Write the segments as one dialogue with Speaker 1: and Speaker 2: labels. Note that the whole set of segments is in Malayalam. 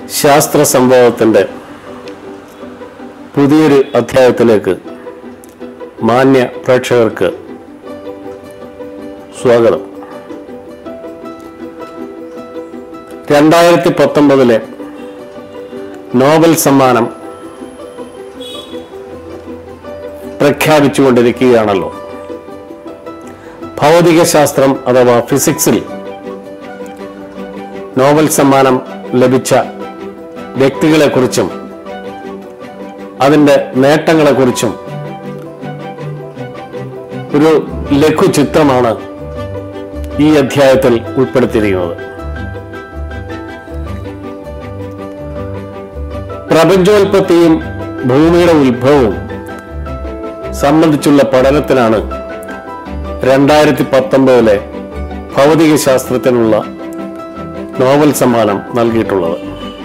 Speaker 1: ശാസ്ത്ര സംഭവത്തിൻ്റെ പുതിയൊരു അധ്യായത്തിലേക്ക് മാന്യ പ്രേക്ഷകർക്ക് സ്വാഗതം രണ്ടായിരത്തി പത്തൊമ്പതിലെ നോബൽ സമ്മാനം പ്രഖ്യാപിച്ചുകൊണ്ടിരിക്കുകയാണല്ലോ ഭൗതികശാസ്ത്രം അഥവാ ഫിസിക്സിൽ നോബൽ സമ്മാനം ലഭിച്ച വ്യക്തികളെക്കുറിച്ചും അതിൻ്റെ നേട്ടങ്ങളെക്കുറിച്ചും ഒരു ലഘു ചിത്രമാണ് ഈ അധ്യായത്തിൽ ഉൾപ്പെടുത്തിയിരിക്കുന്നത് പ്രപഞ്ചോൽപത്തിയും ഭൂമിയുടെ ഉത്ഭവവും സംബന്ധിച്ചുള്ള പഠനത്തിനാണ് രണ്ടായിരത്തി പത്തൊമ്പതിലെ ഭൗതികശാസ്ത്രത്തിനുള്ള നോബൽ സമ്മാനം നൽകിയിട്ടുള്ളത്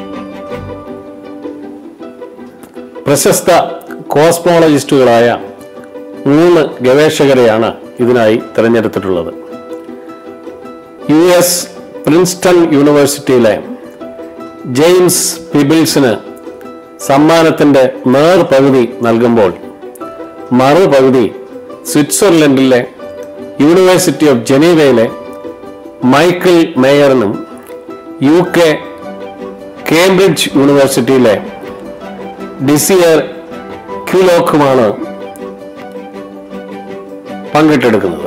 Speaker 1: പ്രശസ്ത കോസ്മോളജിസ്റ്റുകളായ മൂന്ന് ഗവേഷകരെയാണ് ഇതിനായി തിരഞ്ഞെടുത്തിട്ടുള്ളത് യു എസ് പ്രിൻസ്റ്റൺ യൂണിവേഴ്സിറ്റിയിലെ ജെയിംസ് പിബിൾസിന് സമ്മാനത്തിന്റെ നേർപകുതി നൽകുമ്പോൾ മറുപകുതി സ്വിറ്റ്സർലൻഡിലെ യൂണിവേഴ്സിറ്റി ഓഫ് ജനീവയിലെ മൈക്കിൾ മേയറിനും യു കെ കേംബ്രിഡ്ജ് യൂണിവേഴ്സിറ്റിയിലെ ഡിസിയർ ക്യുലോക്കുമാണ് പങ്കിട്ടെടുക്കുന്നത്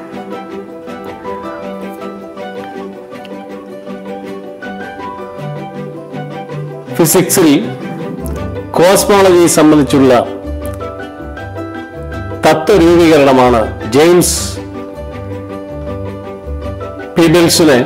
Speaker 1: ഫിസിക്സിൽ കോസ്മോളജി സംബന്ധിച്ചുള്ള തത്വരൂപീകരണമാണ് ജെയിംസ് പീബിൾസിനെ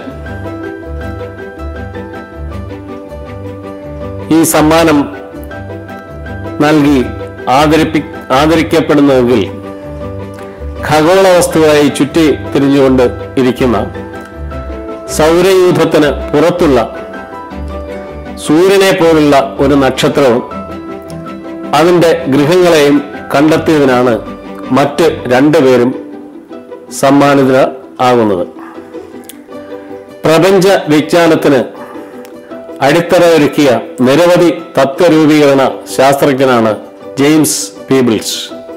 Speaker 1: ഈ സമ്മാനം നൽകി ആദരിപ്പി ആദരിക്കപ്പെടുന്നതെങ്കിൽ ഖഗോള വസ്തുവായി ചുറ്റി തിരിഞ്ഞുകൊണ്ട് ഇരിക്കുന്ന സൗരയൂഥത്തിന് പുറത്തുള്ള സൂര്യനെ പോലുള്ള ഒരു നക്ഷത്രവും അതിൻ്റെ ഗൃഹങ്ങളെയും കണ്ടെത്തിയതിനാണ് മറ്റ് രണ്ടുപേരും സമ്മാനിതര ആകുന്നത് പ്രപഞ്ച വിജ്ഞാനത്തിന് അടിത്തറയൊരുക്കിയ നിരവധി തത്വരൂപീകരണ ശാസ്ത്രജ്ഞനാണ് ജെയിംസ് പീബിൾസ്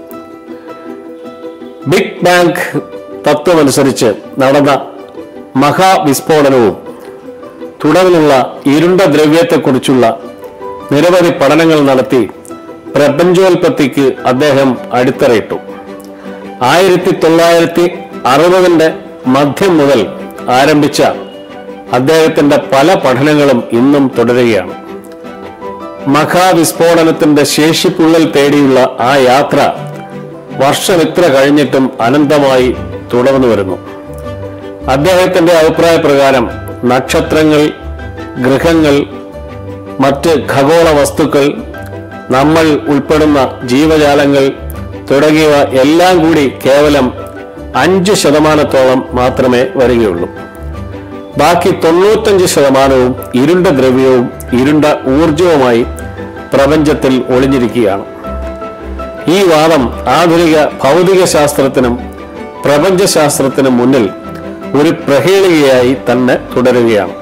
Speaker 1: ബിഗ് ബാങ്ക് തത്വമനുസരിച്ച് നടന്ന മഹാവിസ്ഫോടനവും തുടർന്നുള്ള ഇരുണ്ട ദ്രവ്യത്തെക്കുറിച്ചുള്ള നിരവധി പഠനങ്ങൾ നടത്തി പ്രപഞ്ചോൽപത്തിക്ക് അദ്ദേഹം അടിത്തറയിട്ടു ആയിരത്തി തൊള്ളായിരത്തി അറുപതിന്റെ മധ്യം മുതൽ ആരംഭിച്ച അദ്ദേഹത്തിന്റെ പല പഠനങ്ങളും ഇന്നും തുടരുകയാണ് മഹാവിസ്ഫോടനത്തിന്റെ ശേഷിപ്പുള്ളൽ തേടിയുള്ള ആ യാത്ര വർഷമിത്ര കഴിഞ്ഞിട്ടും അനന്തമായി തുടർന്നു വരുന്നു അദ്ദേഹത്തിന്റെ അഭിപ്രായ പ്രകാരം നക്ഷത്രങ്ങൾ ഗ്രഹങ്ങൾ മറ്റ് ഖഗോള വസ്തുക്കൾ നമ്മൾ ഉൾപ്പെടുന്ന ജീവജാലങ്ങൾ തുടങ്ങിയവ എല്ലാം കൂടി കേവലം അഞ്ച് ശതമാനത്തോളം മാത്രമേ വരികയുള്ളൂ ബാക്കി തൊണ്ണൂറ്റഞ്ച് ശതമാനവും ഇരുണ്ട ദ്രവ്യവും ഇരുണ്ട ഊർജവുമായി പ്രപഞ്ചത്തിൽ ഒളിഞ്ഞിരിക്കുകയാണ് ഈ വാദം ആധുനിക ഭൗതിക ശാസ്ത്രത്തിനും പ്രപഞ്ചശാസ്ത്രത്തിനും മുന്നിൽ ഒരു പ്രഹേളികയായി തന്നെ തുടരുകയാണ്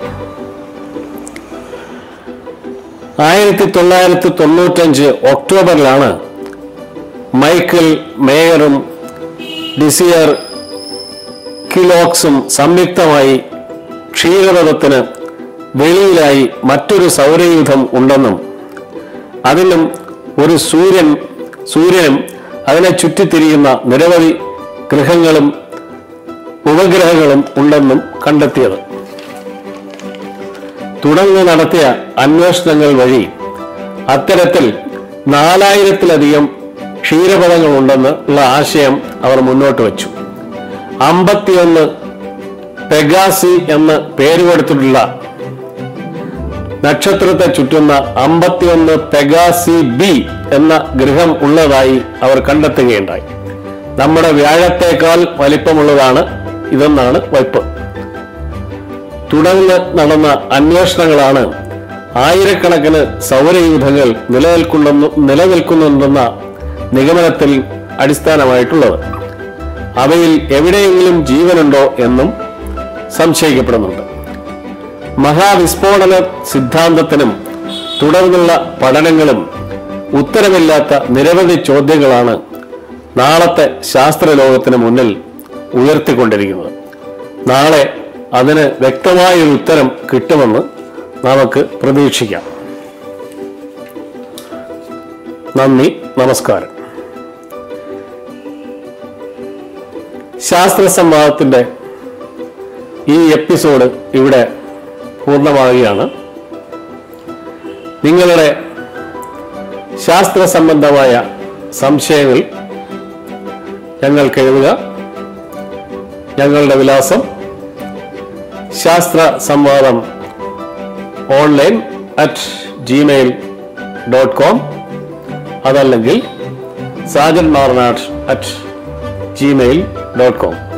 Speaker 1: ആയിരത്തി തൊള്ളായിരത്തി തൊണ്ണൂറ്റഞ്ച് ഒക്ടോബറിലാണ് മൈക്കിൾ മേയറും ഡിസിയർ കിലോക്സും സംയുക്തമായി ക്ഷീരപഥത്തിന് വെളിയിലായി മറ്റൊരു സൗരയൂഥം ഉണ്ടെന്നും അതിനും ഒരു സൂര്യൻ സൂര്യനും അതിനെ ചുറ്റിത്തിരിയുന്ന നിരവധി ഗ്രഹങ്ങളും ഉപഗ്രഹങ്ങളും ഉണ്ടെന്നും കണ്ടെത്തിയത് തുടർന്ന് നടത്തിയ അന്വേഷണങ്ങൾ വഴി അത്തരത്തിൽ നാലായിരത്തിലധികം ക്ഷീരപഥങ്ങൾ ഉണ്ടെന്ന് ഉള്ള ആശയം അവർ മുന്നോട്ട് വച്ചു അമ്പത്തിയൊന്ന് പെഗാസി എന്ന് പേര് കൊടുത്തിട്ടുള്ള നക്ഷത്രത്തെ ചുറ്റുന്ന അമ്പത്തിയൊന്ന് പെഗാസി ബി എന്ന ഗ്രഹം ഉള്ളതായി അവർ കണ്ടെത്തുകയുണ്ടായി നമ്മുടെ വ്യാഴത്തേക്കാൾ വലിപ്പമുള്ളതാണ് ഇതെന്നാണ് വയ്പ് തുടർന്ന് നടന്ന അന്വേഷണങ്ങളാണ് ആയിരക്കണക്കിന് സൗരയൂഥങ്ങൾ നിലനിൽക്കുന്നെന്ന് നിലനിൽക്കുന്നുണ്ടെന്ന നിഗമനത്തിൽ അടിസ്ഥാനമായിട്ടുള്ളത് അവയിൽ എവിടെയെങ്കിലും ജീവനുണ്ടോ എന്നും സംശയിക്കപ്പെടുന്നുണ്ട് മഹാവിസ്ഫോടന സിദ്ധാന്തത്തിനും തുടർന്നുള്ള പഠനങ്ങളും ഉത്തരമില്ലാത്ത നിരവധി ചോദ്യങ്ങളാണ് നാളത്തെ ശാസ്ത്രലോകത്തിന് മുന്നിൽ ഉയർത്തിക്കൊണ്ടിരിക്കുന്നത് നാളെ അതിന് വ്യക്തമായൊരു ഉത്തരം കിട്ടുമെന്ന് നമുക്ക് പ്രതീക്ഷിക്കാം നന്ദി നമസ്കാരം ശാസ്ത്ര സംവാദത്തിന്റെ ഈ എപ്പിസോഡ് ഇവിടെ പൂർണ്ണമാവുകയാണ് നിങ്ങളുടെ ശാസ്ത്ര സംബന്ധമായ സംശയങ്ങൾ ഞങ്ങൾക്ക് എഴുതുക ഞങ്ങളുടെ വിലാസം Sasthra Samvadam online at Gmail dot com അതല്ലെങ്കിൽ Sajan Marnat at Gmail dot com